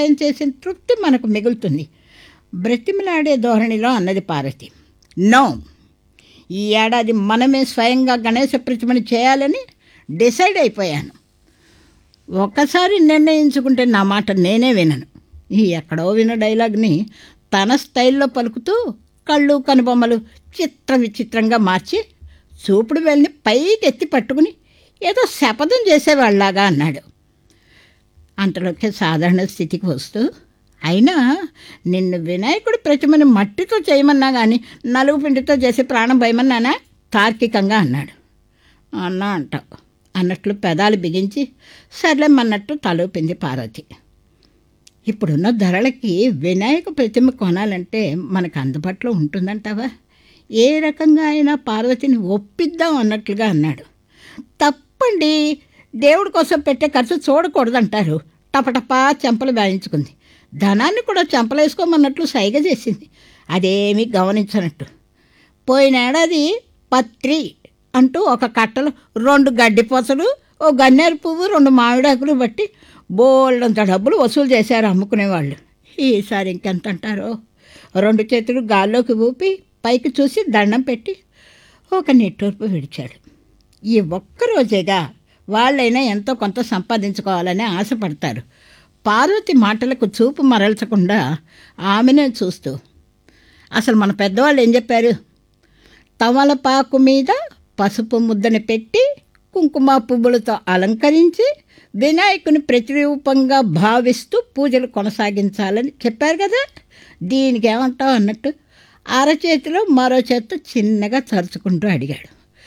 సాయం చేసిన తృప్తి మనకు మిగులుతుంది బ్రతిమలాడే ధోరణిలో అన్నది పార్వతి నో ఈ ఏడాది మనమే స్వయంగా గణేశ ప్రతిమని చేయాలని డిసైడ్ అయిపోయాను ఒక్కసారి నిర్ణయించుకుంటే నా మాట నేనే వినను ఈ ఎక్కడో విన డైలాగ్ని తన స్టైల్లో పలుకుతూ కళ్ళు కనుబొమ్మలు చిత్ర విచిత్రంగా మార్చి చూపుడు వెళ్ళని పైకి ఎత్తి పట్టుకుని ఏదో శపథం చేసేవాళ్ళలాగా అన్నాడు అంతలోకి సాధారణ స్థితికి వస్తూ అయినా నిన్ను వినాయకుడి ప్రతిమని మట్టితో చేయమన్నా కానీ నలుగు పిండితో చేసి ప్రాణం భయమన్నానా తార్కికంగా అన్నాడు అన్నా అంటావు అన్నట్లు పెదాలు బిగించి సర్లేమన్నట్టు తలూపింది పార్వతి ఇప్పుడున్న ధరలకి వినాయక ప్రతిమ కొనాలంటే మనకు అందుబాటులో ఉంటుందంటావా ఏ రకంగా అయినా పార్వతిని ఒప్పిద్దాం అన్నట్లుగా అన్నాడు తప్పండి దేవుడి కోసం పెట్టే ఖర్చు చూడకూడదంటారు టపటపా చెంపలు వేయించుకుంది ధనాన్ని కూడా చెంపలేసుకోమన్నట్లు సైగ చేసింది అదేమీ గమనించనట్టు పోయిన ఏడాది పత్రి అంటూ ఒక కట్టలో రెండు గడ్డిపోసలు ఓ గన్నేరు పువ్వు రెండు మామిడాకులు బట్టి బోల్డంత డబ్బులు వసూలు చేశారు అమ్ముకునేవాళ్ళు ఈసారి ఇంకెంత అంటారో రెండు చేతులు గాల్లోకి ఊపి పైకి చూసి దండం పెట్టి ఒక నిట్టూర్పు విడిచాడు ఈ ఒక్కరోజేగా వాళ్ళైనా ఎంతో కొంత సంపాదించుకోవాలని ఆశపడతారు పార్వతి మాటలకు చూపు మరల్చకుండా ఆమెనే చూస్తూ అసలు మన పెద్దవాళ్ళు ఏం చెప్పారు తమలపాకు మీద పసుపు ముద్దను పెట్టి కుంకుమ పువ్వులతో అలంకరించి వినాయకుని ప్రతిరూపంగా భావిస్తూ పూజలు కొనసాగించాలని చెప్పారు కదా దీనికి ఏమంటావు అన్నట్టు అరచేతిలో మరో చేత్తో చిన్నగా తరుచుకుంటూ అడిగాడు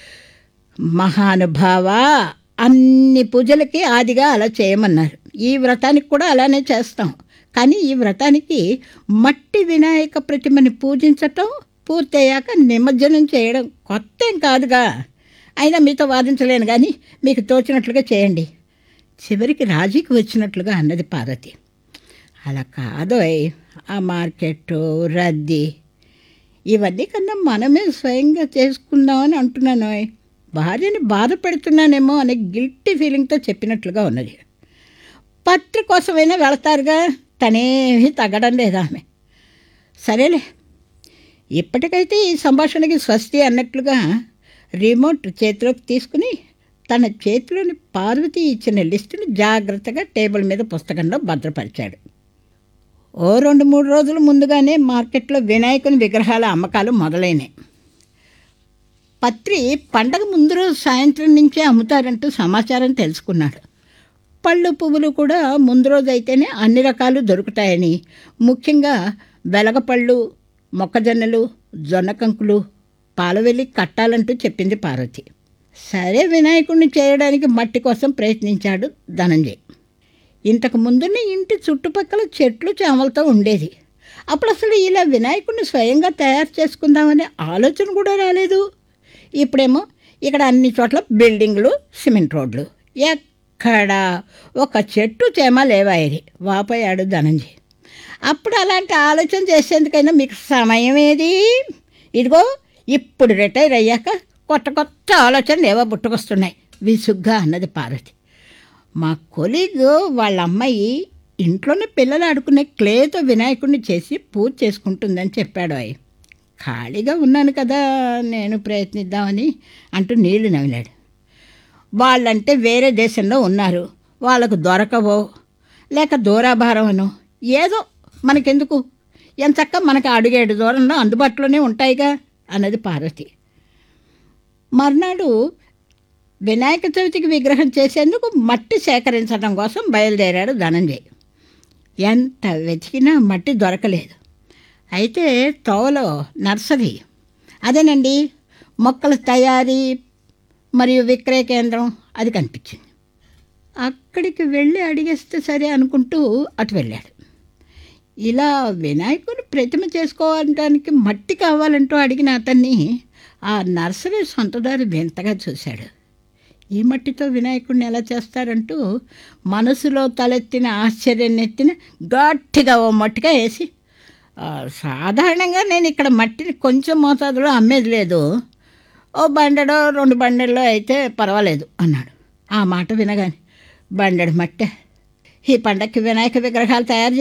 మహానుభావ అన్ని పూజలకి ఆదిగా అలా చేయమన్నారు ఈ వ్రతానికి కూడా అలానే చేస్తాం కానీ ఈ వ్రతానికి మట్టి వినాయక ప్రతిమని పూజించటం పూర్తయ్యాక నిమజ్జనం చేయడం కొత్త ఏం కాదుగా అయినా మీతో వాదించలేను కానీ మీకు తోచినట్లుగా చేయండి చివరికి రాజీకి వచ్చినట్లుగా అన్నది పార్వతి అలా కాదోయ్ ఆ మార్కెట్ రద్దీ ఇవన్నీ కన్నా మనమే స్వయంగా చేసుకుందామని అంటున్నానోయ్ భార్యని బాధ పెడుతున్నానేమో అనే గిల్టీ ఫీలింగ్తో చెప్పినట్లుగా ఉన్నది పత్రి కోసమైనా వెళతారుగా తనేమీ తగ్గడం లేదా ఆమె సరేలే ఇప్పటికైతే ఈ సంభాషణకి స్వస్తి అన్నట్లుగా రిమోట్ చేతిలోకి తీసుకుని తన చేతిలోని పార్వతి ఇచ్చిన లిస్టుని జాగ్రత్తగా టేబుల్ మీద పుస్తకంలో భద్రపరిచాడు ఓ రెండు మూడు రోజుల ముందుగానే మార్కెట్లో వినాయకుని విగ్రహాల అమ్మకాలు మొదలైనాయి పత్రి పండగ ముందు రోజు సాయంత్రం నుంచే అమ్ముతారంటూ సమాచారం తెలుసుకున్నాడు పళ్ళు పువ్వులు కూడా ముందు రోజు అయితేనే అన్ని రకాలు దొరుకుతాయని ముఖ్యంగా వెలగపళ్ళు మొక్కజొన్నలు జొన్న కంకులు పాలవెల్లి కట్టాలంటూ చెప్పింది పార్వతి సరే వినాయకుడిని చేయడానికి మట్టి కోసం ప్రయత్నించాడు ధనంజయ్ ఇంతకు ముందున్న ఇంటి చుట్టుపక్కల చెట్లు చేమలతో ఉండేది అప్పుడు అసలు ఇలా వినాయకుడిని స్వయంగా తయారు చేసుకుందామనే ఆలోచన కూడా రాలేదు ఇప్పుడేమో ఇక్కడ అన్ని చోట్ల బిల్డింగ్లు సిమెంట్ రోడ్లు ఎక్కడ ఒక చెట్టు చేమ లేవాయి వాపోయాడు ధనంజయ్ అప్పుడు అలాంటి ఆలోచన చేసేందుకైనా మీకు సమయం ఏది ఇదిగో ఇప్పుడు రిటైర్ అయ్యాక కొత్త కొత్త ఆలోచనలు ఏవో పుట్టుకొస్తున్నాయి విసుగ్గా అన్నది పార్వతి మా కొలీగ్ వాళ్ళ అమ్మాయి ఇంట్లోనే పిల్లలు ఆడుకునే క్లేతో వినాయకుడిని చేసి పూజ చేసుకుంటుందని చెప్పాడు అయ్యి ఖాళీగా ఉన్నాను కదా నేను ప్రయత్నిద్దామని అంటూ నీళ్లు నవ్వినాడు వాళ్ళంటే వేరే దేశంలో ఉన్నారు వాళ్ళకు దొరకవో లేక దూరాభారమనో ఏదో మనకెందుకు ఎంచక్క మనకు అడుగేడు దూరంలో అందుబాటులోనే ఉంటాయిగా అన్నది పార్వతి మర్నాడు వినాయక చవితికి విగ్రహం చేసేందుకు మట్టి సేకరించడం కోసం బయలుదేరాడు ధనంజయ్ ఎంత వెతికినా మట్టి దొరకలేదు అయితే తోవలో నర్సరీ అదేనండి మొక్కల తయారీ మరియు విక్రయ కేంద్రం అది కనిపించింది అక్కడికి వెళ్ళి అడిగేస్తే సరే అనుకుంటూ అటు వెళ్ళాడు ఇలా వినాయకుని ప్రతిమ చేసుకోవడానికి మట్టి కావాలంటూ అడిగిన అతన్ని ఆ నర్సరీ సొంతదారు వింతగా చూశాడు ఈ మట్టితో వినాయకుడిని ఎలా చేస్తారంటూ మనసులో తలెత్తిన ఆశ్చర్యం ఎత్తిన గట్టిగా ఓ మట్టిగా వేసి "ఆ, సాధారణంగా నేను ఇక్కడ మట్టిని కొంచెం మోతాదులో అమ్మేది లేదు ఓ బండెడో రెండు బండెల్లో అయితే పర్వాలేదు అన్నాడు ఆ మాట వినగానే బండెడు మట్టే ఈ పండక్కి వినాయక విగ్రహాలు తయారు